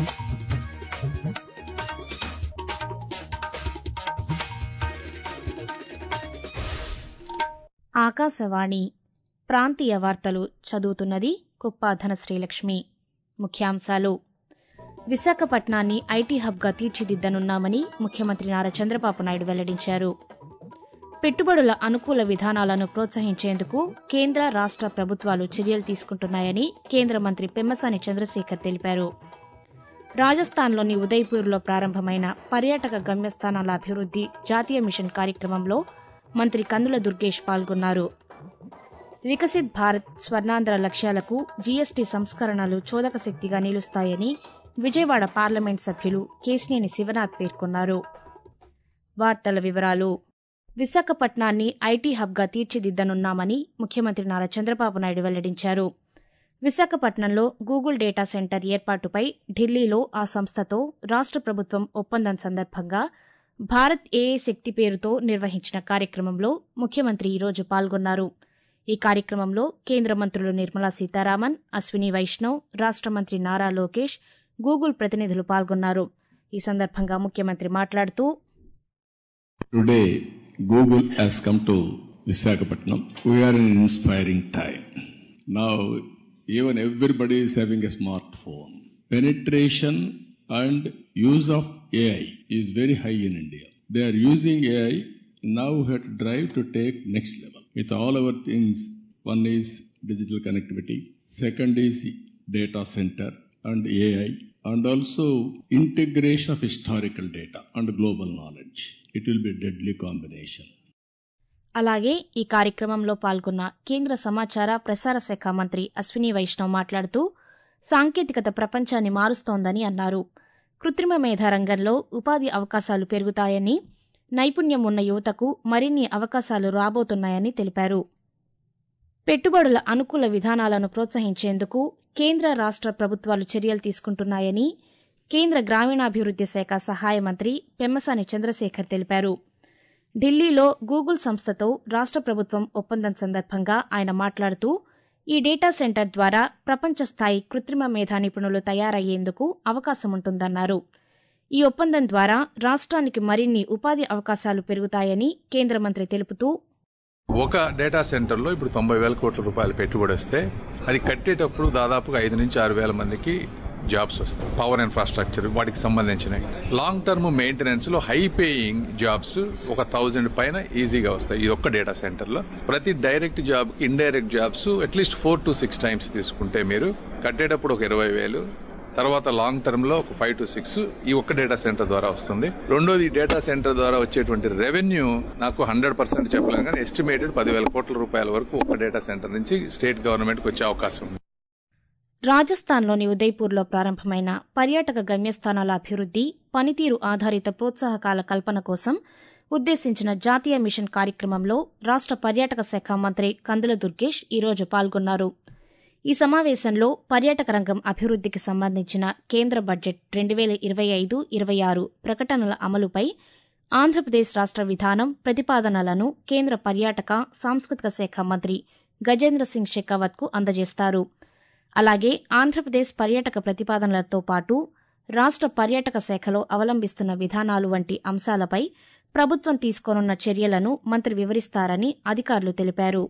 ఆకాశవాణి ప్రాంతీయ వార్తలు చదువుతున్నది కుప్ప ధనశ్రీలక్ష్మి ముఖ్యాంశాలు విశాఖపట్నాన్ని ఐటీ హబ్గా తీర్చిదిద్దనున్నామని ముఖ్యమంత్రి నారా చంద్రబాబు నాయుడు వెల్లడించారు పెట్టుబడుల అనుకూల విధానాలను ప్రోత్సహించేందుకు కేంద్ర రాష్ట ప్రభుత్వాలు చర్యలు తీసుకుంటున్నాయని కేంద్ర మంత్రి పెమ్మసాని చంద్రశేఖర్ తెలిపారు రాజస్థాన్లోని ఉదయ్పూర్లో ప్రారంభమైన పర్యాటక గమ్యస్థానాల అభివృద్ది జాతీయ మిషన్ కార్యక్రమంలో మంత్రి కందుల దుర్గేష్ పాల్గొన్నారు వికసిత్ భారత్ స్వర్ణాంధ్ర లక్ష్యాలకు జీఎస్టీ సంస్కరణలు చోదక శక్తిగా నిలుస్తాయని విజయవాడ పార్లమెంట్ సభ్యులు కేశినేని శివనాథ్ పేర్కొన్నారు వార్తల వివరాలు విశాఖపట్నాన్ని ఐటీ హబ్గా తీర్చిదిద్దనున్నామని ముఖ్యమంత్రి నారా చంద్రబాబు నాయుడు వెల్లడించారు విశాఖపట్నంలో గూగుల్ డేటా సెంటర్ ఏర్పాటుపై ఢిల్లీలో ఆ సంస్థతో రాష్ట ప్రభుత్వం ఒప్పందం సందర్భంగా భారత్ ఏఏ శక్తి పేరుతో నిర్వహించిన కార్యక్రమంలో ముఖ్యమంత్రి ఈరోజు పాల్గొన్నారు ఈ కార్యక్రమంలో కేంద్ర మంత్రులు నిర్మలా సీతారామన్ అశ్విని వైష్ణవ్ రాష్ట మంత్రి నారా లోకేష్ గూగుల్ ప్రతినిధులు పాల్గొన్నారు ఈ సందర్భంగా ముఖ్యమంత్రి మాట్లాడుతూ Today, Google has come to Visakhapatnam. We are in an inspiring time. Now, even everybody is having a smartphone. Penetration and use of AI is very high in India. They are using AI. Now we have to drive to take next level. With all our things, one is digital connectivity, second is data center and AI, and also integration of historical data and global knowledge. It will be a deadly combination. అలాగే ఈ కార్యక్రమంలో పాల్గొన్న కేంద్ర సమాచార ప్రసార శాఖ మంత్రి అశ్విని వైష్ణవ్ మాట్లాడుతూ సాంకేతికత ప్రపంచాన్ని మారుస్తోందని అన్నారు కృత్రిమ మేధా రంగంలో ఉపాధి అవకాశాలు పెరుగుతాయని నైపుణ్యం ఉన్న యువతకు మరిన్ని అవకాశాలు రాబోతున్నాయని తెలిపారు పెట్టుబడుల అనుకూల విధానాలను ప్రోత్సహించేందుకు కేంద్ర రాష్ట ప్రభుత్వాలు చర్యలు తీసుకుంటున్నాయని కేంద్ర గ్రామీణాభివృద్ది శాఖ సహాయ మంత్రి పెమ్మసాని చంద్రశేఖర్ తెలిపారు ఢిల్లీలో గూగుల్ సంస్థతో రాష్ట ప్రభుత్వం ఒప్పందం సందర్భంగా ఆయన మాట్లాడుతూ ఈ డేటా సెంటర్ ద్వారా ప్రపంచ స్థాయి కృత్రిమ మేధా నిపుణులు తయారయ్యేందుకు అవకాశముంటుందన్నారు ఈ ఒప్పందం ద్వారా రాష్ట్రానికి మరిన్ని ఉపాధి అవకాశాలు పెరుగుతాయని కేంద్ర మంత్రి తెలుపుతూ ఒక డేటా సెంటర్లో ఇప్పుడు తొంభై వేల కోట్ల రూపాయలు పెట్టుబడి వస్తే అది కట్టేటప్పుడు దాదాపుగా ఐదు నుంచి ఆరు వేల మందికి జాబ్స్ వస్తాయి పవర్ ఇన్ఫ్రాస్ట్రక్చర్ వాటికి సంబంధించినవి లాంగ్ టర్మ్ మెయింటెనెన్స్ లో హై పేయింగ్ జాబ్స్ ఒక థౌజండ్ పైన ఈజీగా వస్తాయి ఇది ఒక్క డేటా సెంటర్ లో ప్రతి direct job indirect jobs at least four to six times తీసుకుంటే మీరు కట్టేటప్పుడు ఒక ఇరవై వేలు తర్వాత లాంగ్ టర్మ్ లో ఒక ఫైవ్ టు సిక్స్ ఈ ఒక్క డేటా సెంటర్ ద్వారా వస్తుంది రెండోది ఈ డేటా సెంటర్ ద్వారా వచ్చేటువంటి రెవెన్యూ నాకు హండ్రెడ్ పర్సెంట్ చెప్పలేను కానీ ఎస్టిమేటెడ్ పదివేల కోట్ల రూపాయల వరకు ఒక డేటా సెంటర్ నుంచి స్టేట్ గవర్నమెంట్ కి వచ్చే అవకాశం ఉంది రాజస్థాన్లోని ఉదయ్పూర్లో ప్రారంభమైన పర్యాటక గమ్యస్థానాల అభివృద్ది పనితీరు ఆధారిత ప్రోత్సాహకాల కల్పన కోసం ఉద్దేశించిన జాతీయ మిషన్ కార్యక్రమంలో రాష్ట పర్యాటక శాఖ మంత్రి కందుల దుర్గేష్ ఈరోజు పాల్గొన్నారు ఈ సమావేశంలో పర్యాటక రంగం అభివృద్దికి సంబంధించిన కేంద్ర బడ్జెట్ రెండు వేల ఇరవై ఐదు ఇరవై ఆరు ప్రకటనల అమలుపై ఆంధ్రప్రదేశ్ రాష్ట విధానం ప్రతిపాదనలను కేంద్ర పర్యాటక సాంస్కృతిక శాఖ మంత్రి గజేంద్ర సింగ్ షెకావత్కు అందజేస్తారు అలాగే ఆంధ్రప్రదేశ్ పర్యాటక ప్రతిపాదనలతో పాటు రాష్ట పర్యాటక శాఖలో అవలంబిస్తున్న విధానాలు వంటి అంశాలపై ప్రభుత్వం తీసుకోనున్న చర్యలను మంత్రి వివరిస్తారని అధికారులు తెలిపారు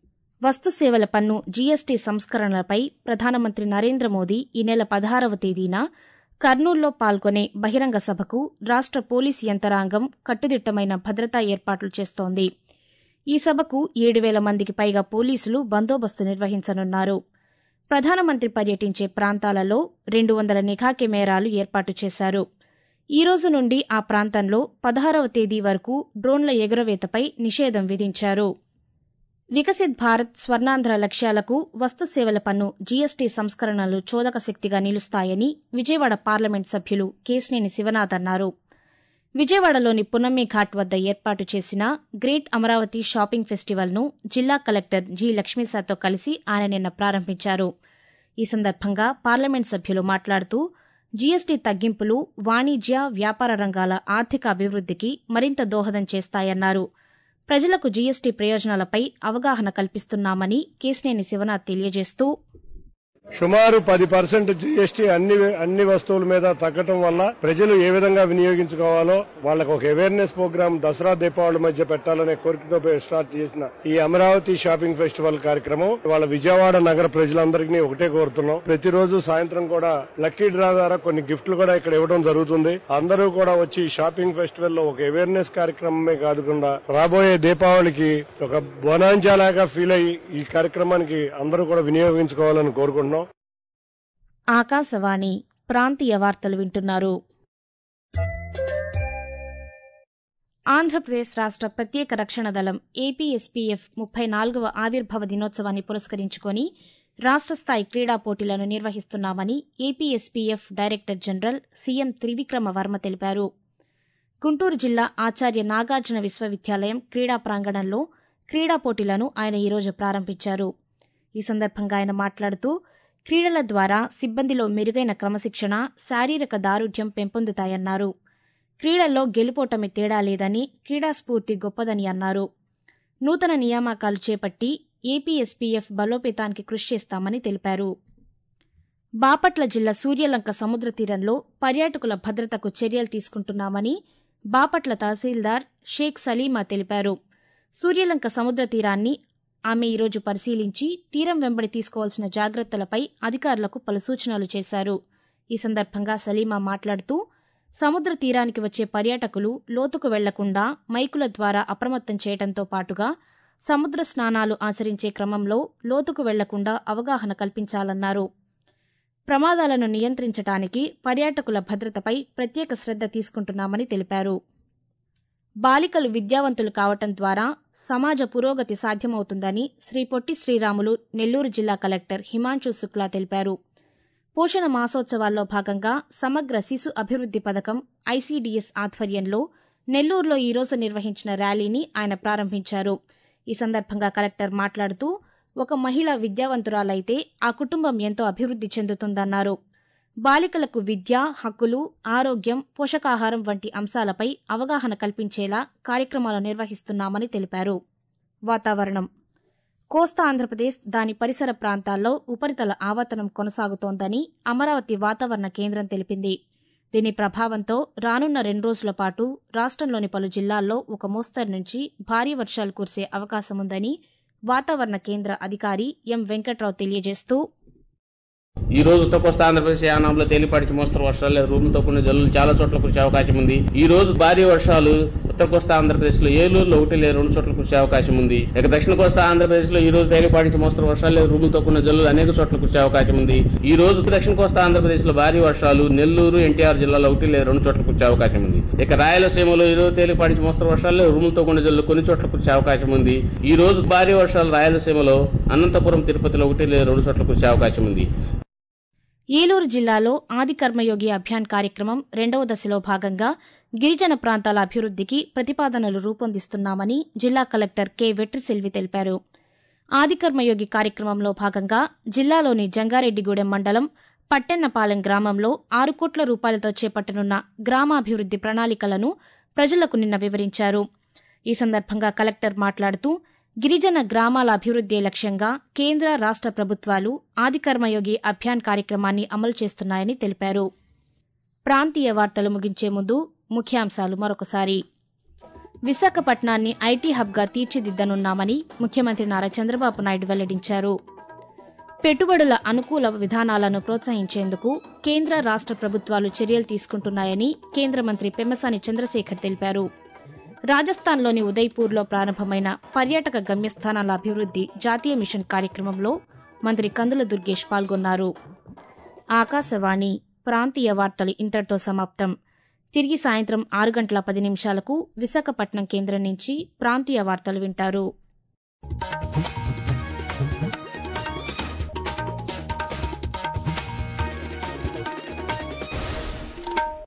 వస్తు సేవల పన్ను జీఎస్టీ సంస్కరణలపై ప్రధానమంత్రి నరేంద్ర మోదీ ఈ నెల పదహారవ తేదీన కర్నూల్లో పాల్గొనే బహిరంగ సభకు రాష్ట పోలీసు యంత్రాంగం కట్టుదిట్టమైన భద్రతా ఏర్పాట్లు చేస్తోంది ఈ సభకు ఏడు వేల మందికి పైగా పోలీసులు బందోబస్తు నిర్వహించనున్నారు ప్రధానమంత్రి పర్యటించే ప్రాంతాలలో రెండు వందల నిఘా కెమెరాలు ఏర్పాటు చేశారు ఈ రోజు నుండి ఆ ప్రాంతంలో పదహారవ తేదీ వరకు డ్రోన్ల ఎగురవేతపై నిషేధం విధించారు వికసిత్ భారత్ స్వర్ణాంధ్ర లక్ష్యాలకు వస్తు సేవల పన్ను జీఎస్టీ సంస్కరణలు చోదక శక్తిగా నిలుస్తాయని విజయవాడ పార్లమెంట్ సభ్యులు కేశినేని శివనాథ్ అన్నారు విజయవాడలోని పున్నమ్మి ఘాట్ వద్ద ఏర్పాటు చేసిన గ్రేట్ అమరావతి షాపింగ్ ఫెస్టివల్ను జిల్లా కలెక్టర్ జి లక్ష్మీసాతో కలిసి ఆయన నిన్న ప్రారంభించారు ఈ సందర్భంగా పార్లమెంట్ సభ్యులు మాట్లాడుతూ జీఎస్టీ తగ్గింపులు వాణిజ్య వ్యాపార రంగాల ఆర్థిక అభివృద్దికి మరింత దోహదం చేస్తాయన్నారు ప్రజలకు జీఎస్టీ ప్రయోజనాలపై అవగాహన కల్పిస్తున్నామని కేశినేని శివనాథ్ తెలియజేస్తూ సుమారు పది పర్సెంట్ జీఎస్టీ అన్ని అన్ని వస్తువుల మీద తగ్గటం వల్ల ప్రజలు ఏ విధంగా వినియోగించుకోవాలో వాళ్ళకు ఒక అవేర్నెస్ ప్రోగ్రామ్ దసరా దీపావళి మధ్య పెట్టాలనే కోరికతో స్టార్ట్ చేసిన ఈ అమరావతి షాపింగ్ ఫెస్టివల్ కార్యక్రమం వాళ్ళ విజయవాడ నగర ప్రజలందరికీ ఒకటే కోరుతున్నాం ప్రతిరోజు సాయంత్రం కూడా లక్కీ డ్రా ద్వారా కొన్ని గిఫ్ట్లు కూడా ఇక్కడ ఇవ్వడం జరుగుతుంది అందరూ కూడా వచ్చి ఈ షాపింగ్ ఫెస్టివల్ లో ఒక అవేర్నెస్ కార్యక్రమమే కాకుండా రాబోయే దీపావళికి ఒక బోనాంచాలాగా ఫీల్ అయ్యి ఈ కార్యక్రమానికి అందరూ కూడా వినియోగించుకోవాలని కోరుకుంటున్నాం ఆకాశవాణి ప్రాంతీయ వార్తలు వింటున్నారు ఆంధ్రప్రదేశ్ రాష్ట్ర ప్రత్యేక రక్షణ దళం ఏపీఎస్పీఎఫ్ ముప్పై నాలుగవ ఆవిర్భావ దినోత్సవాన్ని పురస్కరించుకొని రాష్ట్ర స్థాయి క్రీడా పోటీలను నిర్వహిస్తున్నామని APSPF director general CM Trivikrama Varma తెలిపారు గుంటూరు జిల్లా ఆచార్య నాగార్జున విశ్వవిద్యాలయం క్రీడా ప్రాంగణంలో క్రీడా పోటీలను ఆయన ఈరోజు ప్రారంభించారు ఈ సందర్భంగా ఆయన మాట్లాడుతూ క్రీడల ద్వారా సిబ్బందిలో మెరుగైన క్రమశిక్షణ శారీరక దారుఢ్యం పెంపొందుతాయన్నారు క్రీడల్లో గెలుపోటమి తేడా లేదని క్రీడా స్ఫూర్తి గొప్పదని అన్నారు నూతన నియామకాలు చేపట్టి ఏపీఎస్పీఎఫ్ బలోపేతానికి కృషి చేస్తామని తెలిపారు బాపట్ల జిల్లా సూర్యలంక సముద్ర తీరంలో పర్యాటకుల భద్రతకు చర్యలు తీసుకుంటున్నామని బాపట్ల తహసీల్దార్ షేక్ సలీమా తెలిపారు సూర్యలంక సముద్ర తీరాన్ని ఆమె ఈరోజు పరిశీలించి తీరం వెంబడి తీసుకోవాల్సిన జాగ్రత్తలపై అధికారులకు పలు సూచనలు చేశారు ఈ సందర్భంగా సలీమా మాట్లాడుతూ సముద్ర తీరానికి వచ్చే పర్యాటకులు లోతుకు వెళ్లకుండా మైకుల ద్వారా అప్రమత్తం చేయడంతో పాటుగా సముద్ర స్నానాలు ఆచరించే క్రమంలో లోతుకు వెళ్లకుండా అవగాహన కల్పించాలన్నారు ప్రమాదాలను నియంత్రించడానికి పర్యాటకుల భద్రతపై ప్రత్యేక శ్రద్ధ తీసుకుంటున్నామని తెలిపారు బాలికలు విద్యావంతులు కావటం ద్వారా సమాజ పురోగతి సాధ్యమవుతుందని శ్రీ పొట్టి శ్రీరాములు నెల్లూరు జిల్లా కలెక్టర్ హిమాంశు శుక్లా తెలిపారు పోషణ మాసోత్సవాల్లో భాగంగా సమగ్ర శిశు అభివృద్ది పథకం ఐసీడీఎస్ ఆధ్వర్యంలో నెల్లూరులో ఈరోజు నిర్వహించిన ర్యాలీని ఆయన ప్రారంభించారు ఈ సందర్భంగా కలెక్టర్ మాట్లాడుతూ ఒక మహిళ విద్యావంతురాలైతే ఆ కుటుంబం ఎంతో అభివృద్ది చెందుతుందన్నారు బాలికలకు విద్య హక్కులు ఆరోగ్యం పోషకాహారం వంటి అంశాలపై అవగాహన కల్పించేలా కార్యక్రమాలు నిర్వహిస్తున్నామని తెలిపారు వాతావరణం కోస్తా ఆంధ్రప్రదేశ్ దాని పరిసర ప్రాంతాల్లో ఉపరితల ఆవర్తనం కొనసాగుతోందని అమరావతి వాతావరణ కేంద్రం తెలిపింది దీని ప్రభావంతో రానున్న రెండు రోజుల పాటు రాష్ట్రంలోని పలు జిల్లాల్లో ఒక మోస్తరు నుంచి భారీ వర్షాలు కురిసే అవకాశముందని వాతావరణ కేంద్ర అధికారి ఎం వెంకట్రావు తెలియజేస్తూ ఈ రోజు ఉత్తర కోస్తా ఆంధ్రప్రదేశ్ యానాంలో తేలిపాటి మోస్తరు వర్షాలు లేదా రూముతో కొన్ని జల్లులు చాలా చోట్ల కురిసే అవకాశం ఉంది ఈ రోజు భారీ వర్షాలు ఉత్తర కోస్తా ఆంధ్రప్రదేశ్ లో ఏలూరులో ఒకటి లేదా రెండు చోట్ల కురిసే అవకాశం ఉంది ఇక దక్షిణ కోస్తా ఆంధ్రప్రదేశ్ లో ఈ రోజు తేలిపాటి మోస్తరు వర్షాలు లేదా రూముతో కొన్ని జల్లులు అనేక చోట్ల కురిసే అవకాశం ఉంది ఈ రోజు దక్షిణ కోస్తా ఆంధ్రప్రదేశ్ లో భారీ వర్షాలు నెల్లూరు ఎన్టీఆర్ జిల్లాలో ఒకటి లేదా రెండు చోట్ల కురిసే అవకాశం ఉంది ఇక రాయలసీమలో ఈ రోజు తేలిపాటి మోస్తరు వర్షాలు లేదా రూముతో కొన్ని జల్లులు కొన్ని చోట్ల కురిసే అవకాశం ఉంది ఈ రోజు భారీ వర్షాలు రాయలసీమలో అనంతపురం తిరుపతిలో ఒకటి లేదా రెండు చోట్ల కురిసే అవకాశం ఉంది ఏలూరు జిల్లాలో ఆది కర్మయోగి అభియాన్ కార్యక్రమం రెండవ దశలో భాగంగా గిరిజన ప్రాంతాల అభివృద్దికి ప్రతిపాదనలు రూపొందిస్తున్నామని జిల్లా కలెక్టర్ కె వెట్రిసెల్వి తెలిపారు ఆది కర్మయోగి కార్యక్రమంలో భాగంగా జిల్లాలోని జంగారెడ్డిగూడెం మండలం పట్టెన్నపాలెం గ్రామంలో ఆరు కోట్ల రూపాయలతో చేపట్టనున్న గ్రామాభివృద్ది ప్రణాళికలను ప్రజలకు నిన్న వివరించారు ఈ సందర్భంగా కలెక్టర్ మాట్లాడుతూ గిరిజన గ్రామాల అభివృద్దే లక్ష్యంగా కేంద్ర రాష్ట ప్రభుత్వాలు ఆదికర్మయోగి అభియాన్ కార్యక్రమాన్ని అమలు చేస్తున్నాయని తెలిపారు ప్రాంతీయ వార్తలు ముగించే ముందు ముఖ్యాంశాలు మరొకసారి విశాఖపట్నాన్ని ఐటీ హబ్గా తీర్చిదిద్దనున్నామని ముఖ్యమంత్రి నారా చంద్రబాబు నాయుడు వెల్లడించారు పెట్టుబడుల అనుకూల విధానాలను ప్రోత్సహించేందుకు కేంద్ర రాష్ట ప్రభుత్వాలు చర్యలు తీసుకుంటున్నాయని కేంద్ర మంత్రి పెమ్మసాని చంద్రశేఖర్ తెలిపారు రాజస్థాన్లోని ఉదయ్పూర్లో ప్రారంభమైన పర్యాటక గమ్యస్థానాల అభివృద్ది జాతీయ మిషన్ కార్యక్రమంలో మంత్రి కందుల దుర్గేష్ పాల్గొన్నారు ఆకాశవాణి ప్రాంతీయ వార్తలు ఇంతటితో సమాప్తం తిరిగి సాయంత్రం ఆరు గంటల పది నిమిషాలకు విశాఖపట్నం కేంద్రం నుంచి ప్రాంతీయ వార్తలు వింటారు